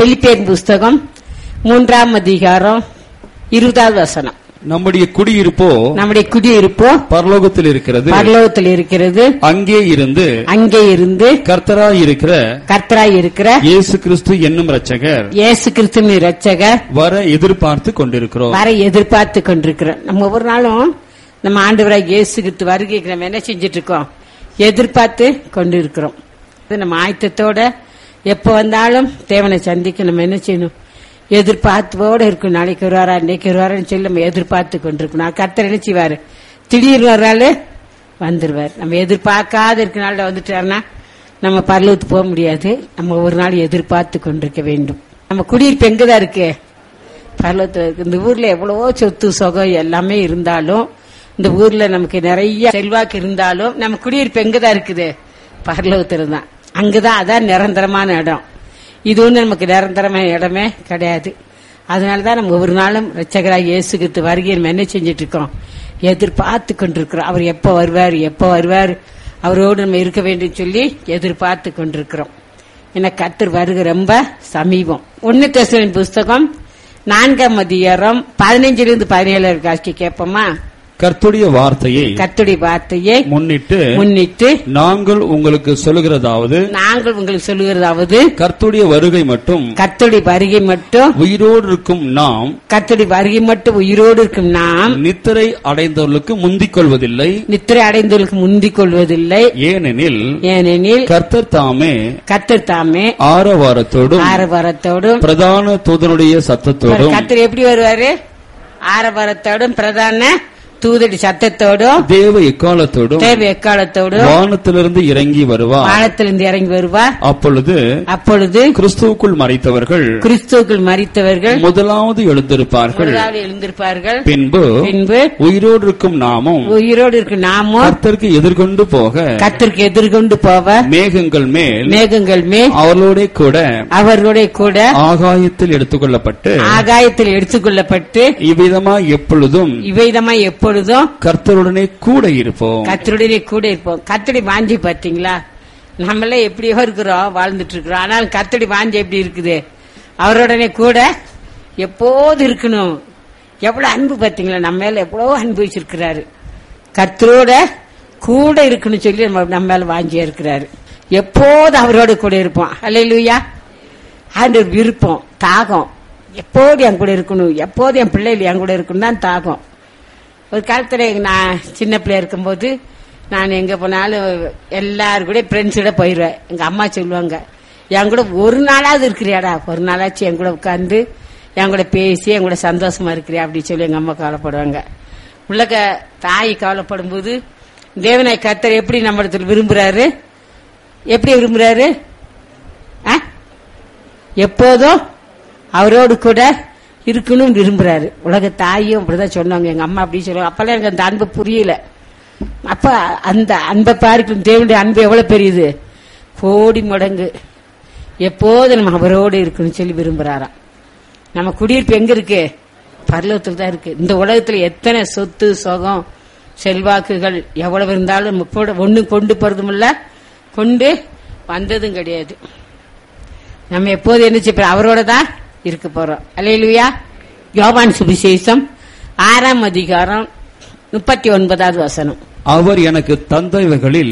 Philippian புஸ்தகம் மூன்றாம் அதிகாரம் இருபதாவது வசனம் நம்முடைய குடியிருப்போ நம்முடைய குடியிருப்போ பரலோகத்தில் இருக்கிறது பரலோகத்தில் இருக்கிறது அங்கே இருந்து அங்கே இருந்து கர்த்தராய் இருக்கிற கர்த்தராய் இருக்கிற இயேசு கிறிஸ்து என்னும் இரட்சகர் இயேசு கிறிஸ்துவின் இரட்சகர் வர எதிர்பார்த்து கொண்டிருக்கிறோம் வர எதிர்பார்த்து கொண்டிருக்கிறோம் நம்ம ஒவ்வொரு நாளும் நம்ம ஆண்டவராக இயேசு கிறிஸ்து வருகைக்கு நம்ம என்ன செஞ்சுட்டு இருக்கோம் எதிர்பார்த்து கொண்டிருக்கிறோம் இது நம்ம ஆயத்தத்தோட எப்ப வந்தாலும் தேவனை சந்திக்க நம்ம என்ன செய்யணும் எதிர்பார்ப்போட இருக்கும் நாளைக்கு வருவாரா இன்னைக்கு வருவாரான்னு சொல்லி நம்ம எதிர்பார்த்து கொண்டிருக்கணும் கர்த்தர் என்ன செய்வாரு திடீர்னு வர்றாரு வந்துருவார் நம்ம எதிர்பார்க்காத இருக்க நாள்ல வந்துட்டாருன்னா நம்ம பரலூத்து போக முடியாது நம்ம ஒரு நாள் எதிர்பார்த்து கொண்டிருக்க வேண்டும் நம்ம குடியிருப்பு எங்கதான் இருக்கு பரலோகத்துல இருக்கு இந்த ஊர்ல எவ்வளவோ சொத்து சுகம் எல்லாமே இருந்தாலும் இந்த ஊர்ல நமக்கு நிறைய செல்வாக்கு இருந்தாலும் நம்ம குடியிருப்பு எங்கதான் இருக்குது பரலோகத்துல தான் அங்கதான் அதான் நிரந்தரமான இடம் இது ஒண்ணு நமக்கு நிரந்தரமான இடமே கிடையாது அதனாலதான் நம்ம ஒவ்வொரு நாளும் ரச்சகராக இயேசுகிட்டு வருகை நம்ம என்ன செஞ்சிட்டு இருக்கோம் எதிர்பார்த்து கொண்டிருக்கிறோம் அவர் எப்ப வருவார் எப்ப வருவார் அவரோடு நம்ம இருக்க வேண்டும் சொல்லி எதிர்பார்த்து கொண்டிருக்கிறோம் ஏன்னா கத்தர் வருகை ரொம்ப சமீபம் ஒன்னு தெசலின் புஸ்தகம் நான்காம் அதிகாரம் பதினஞ்சிலிருந்து பதினேழு காட்சி கேட்போமா கர்த்துடைய வார்த்தையை கத்துடைய வார்த்தையை முன்னிட்டு முன்னிட்டு நாங்கள் உங்களுக்கு சொல்லுகிறதாவது நாங்கள் உங்களுக்கு சொல்லுகிறதாவது கர்த்துடைய வருகை மட்டும் கத்துடைய வருகை மட்டும் உயிரோடு இருக்கும் நாம் கத்துடைய வருகை மட்டும் உயிரோடு இருக்கும் நாம் நித்திரை அடைந்தவர்களுக்கு முந்திக் கொள்வதில்லை நித்திரை அடைந்தவர்களுக்கு முந்திக் கொள்வதில்லை ஏனெனில் ஏனெனில் கர்த்தர் தாமே கத்தர் தாமே ஆரவாரத்தோடும் ஆரவாரத்தோடும் பிரதான தூதனுடைய சத்தத்தோடும் கத்தர் எப்படி வருவாரு ஆரவாரத்தோடும் பிரதான தூதடி சத்தத்தோடும் தேவ எக்காலத்தோடும் தேவ எக்காலத்தோடும் வானத்திலிருந்து இறங்கி வருவார் வானத்திலிருந்து இறங்கி வருவார் அப்பொழுது அப்பொழுது கிறிஸ்துவுக்குள் மறைத்தவர்கள் கிறிஸ்துவுக்குள் மறித்தவர்கள் முதலாவது எழுந்திருப்பார்கள் முதலாவது எழுந்திருப்பார்கள் பின்பு பின்பு உயிரோடு இருக்கும் நாமும் உயிரோடு இருக்கு நாமும் கர்த்தருக்கு எதிர்கொண்டு போக கத்திற்கு எதிர்கொண்டு போவ மேகங்கள் மேல் மேகங்கள் மேல் அவர்களோட கூட அவர்களுடைய கூட ஆகாயத்தில் எடுத்துக்கொள்ளப்பட்டு ஆகாயத்தில் எடுத்துக்கொள்ளப்பட்டு இவ்விதமாய் எப்பொழுதும் இவ்விதமா எப்பொழுதும் கர்த்தருடனே கூட இருப்போம் கத்தருடைய கூட இருப்போம் கத்தடி வாஞ்சி பாத்தீங்களா நம்மள எப்படியோ இருக்கிறோம் வாழ்ந்துட்டு இருக்கிறோம் ஆனால் கத்தடி வாஞ்சி எப்படி இருக்குது அவருடனே கூட எப்போது இருக்கணும் எவ்வளவு அன்பு பாத்தீங்களா நம்ம மேல எவ்வளவு அன்பு வச்சிருக்கிறாரு கத்தரோட கூட இருக்கணும் சொல்லி நம்ம நம்ம மேல வாஞ்சியா இருக்கிறாரு எப்போது அவரோட கூட இருப்போம் அல்லையா ஆண்டவர் விருப்பம் தாகம் எப்போது என் கூட இருக்கணும் எப்போது என் பிள்ளைகள் என் கூட இருக்கணும் தான் தாகம் ஒரு காலத்துல நான் சின்ன பிள்ளையா இருக்கும்போது நான் எங்க போனாலும் எல்லாரும் கூட ஃப்ரெண்ட்ஸோட போயிடுவேன் எங்க அம்மா சொல்லுவாங்க என் கூட ஒரு நாளாவது இருக்கிறியாடா ஒரு நாளாச்சு என் கூட உட்காந்து என் கூட பேசி என் கூட சந்தோஷமா இருக்கிறியா அப்படின்னு சொல்லி எங்க அம்மா கவலைப்படுவாங்க உள்ளக தாய் கவலைப்படும் போது தேவனை கத்தர் எப்படி நம்மிடத்தில் விரும்புறாரு எப்படி விரும்புறாரு ஆ? எப்போதும் அவரோடு கூட இருக்கணும் விரும்புறாரு உலக தாயும் அப்படிதான் சொன்னாங்க எங்க அம்மா அப்படி சொல்லுவாங்க அப்பெல்லாம் எனக்கு அந்த அன்பு புரியல அப்ப அந்த அன்பை பார்க்கும் தேவனுடைய அன்பு எவ்வளவு பெரியது கோடி மடங்கு எப்போது நம்ம அவரோடு இருக்கணும்னு சொல்லி விரும்புறாராம் நம்ம குடியிருப்பு எங்க இருக்கு பரலோகத்தில் தான் இருக்கு இந்த உலகத்துல எத்தனை சொத்து சுகம் செல்வாக்குகள் எவ்வளவு இருந்தாலும் நம்ம கூட ஒண்ணும் கொண்டு போறதும் இல்ல கொண்டு வந்ததும் கிடையாது நம்ம எப்போது என்ன செய்ய அவரோட தான் இருக்க போறோம் அல்லையா யோவான் சுவிசேஷம் ஆறாம் அதிகாரம் முப்பத்தி ஒன்பதாவது வசனம் அவர் எனக்கு தந்தவைகளில்